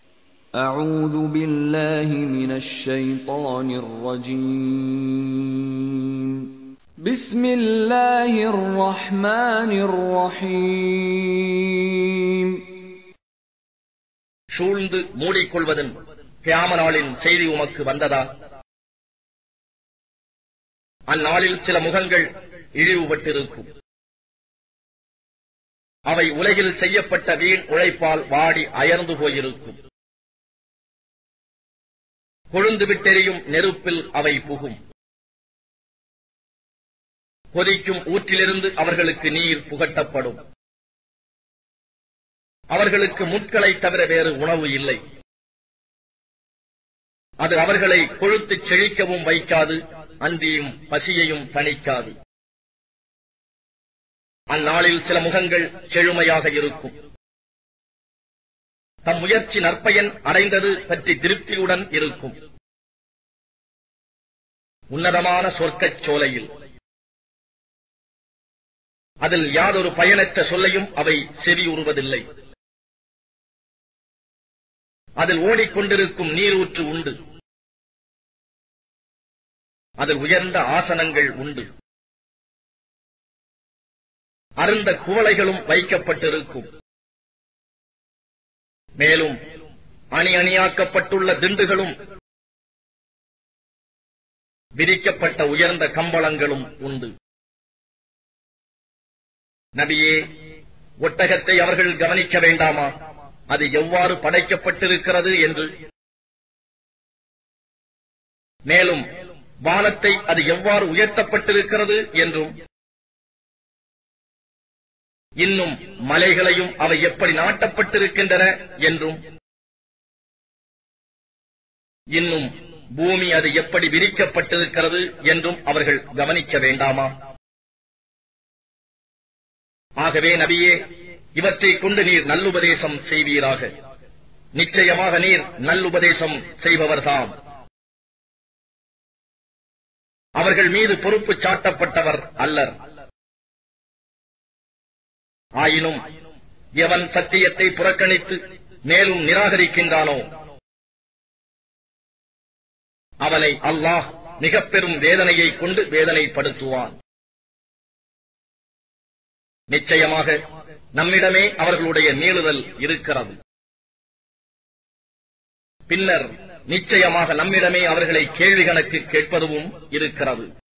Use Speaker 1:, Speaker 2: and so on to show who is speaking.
Speaker 1: أعوذ بالله من الشيطان الرجيم بسم الله الرحمن الرحيم
Speaker 2: சூழ்ந்து மூடிக்கொள்வதன் கியாம நாளின் செய்தி உமக்கு வந்ததா அந்நாளில் சில முகங்கள் இழிவுபட்டிருக்கும் அவை உலகில் செய்யப்பட்ட வீண் உழைப்பால் வாடி அயர்ந்து போயிருக்கும் கொழுந்து விட்டெறியும் நெருப்பில் அவை புகும் கொதிக்கும் ஊற்றிலிருந்து அவர்களுக்கு நீர் புகட்டப்படும் அவர்களுக்கு முட்களை தவிர வேறு உணவு இல்லை அது அவர்களை கொழுத்துச் செழிக்கவும் வைக்காது அந்தியும் பசியையும் தணிக்காது அந்நாளில் சில முகங்கள் செழுமையாக இருக்கும் தம் முயற்சி நற்பயன் அடைந்தது பற்றி திருப்தியுடன் இருக்கும் உன்னதமான சொர்க்கச் சோலையில் அதில் யாதொரு பயனற்ற சொல்லையும் அவை செவியுறுவதில்லை அதில் ஓடிக்கொண்டிருக்கும் நீரூற்று உண்டு அதில் உயர்ந்த ஆசனங்கள் உண்டு அருந்த குவளைகளும் வைக்கப்பட்டிருக்கும் மேலும் அணி அணியாக்கப்பட்டுள்ள திண்டுகளும் விரிக்கப்பட்ட உயர்ந்த கம்பளங்களும் உண்டு நபியே ஒட்டகத்தை அவர்கள் கவனிக்க வேண்டாமா அது எவ்வாறு படைக்கப்பட்டிருக்கிறது என்று மேலும் வானத்தை அது எவ்வாறு உயர்த்தப்பட்டிருக்கிறது என்றும் இன்னும் மலைகளையும் அவை எப்படி நாட்டப்பட்டிருக்கின்றன என்றும் இன்னும் பூமி அது எப்படி விரிக்கப்பட்டிருக்கிறது என்றும் அவர்கள் கவனிக்க வேண்டாமா ஆகவே நபியே இவற்றைக் கொண்டு நீர் நல்லுபதேசம் செய்வீராக நிச்சயமாக நீர் நல்லுபதேசம் செய்பவர்தாம் அவர்கள் மீது பொறுப்பு சாட்டப்பட்டவர் அல்லர் ஆயினும் எவன் சத்தியத்தை புறக்கணித்து மேலும் நிராகரிக்கின்றானோ அவனை அல்லாஹ் மிக பெரும் வேதனையை கொண்டு வேதனைப்படுத்துவான் நிச்சயமாக நம்மிடமே அவர்களுடைய நீளுதல் இருக்கிறது பின்னர் நிச்சயமாக நம்மிடமே அவர்களை கேள்வி கணக்கு கேட்பதும் இருக்கிறது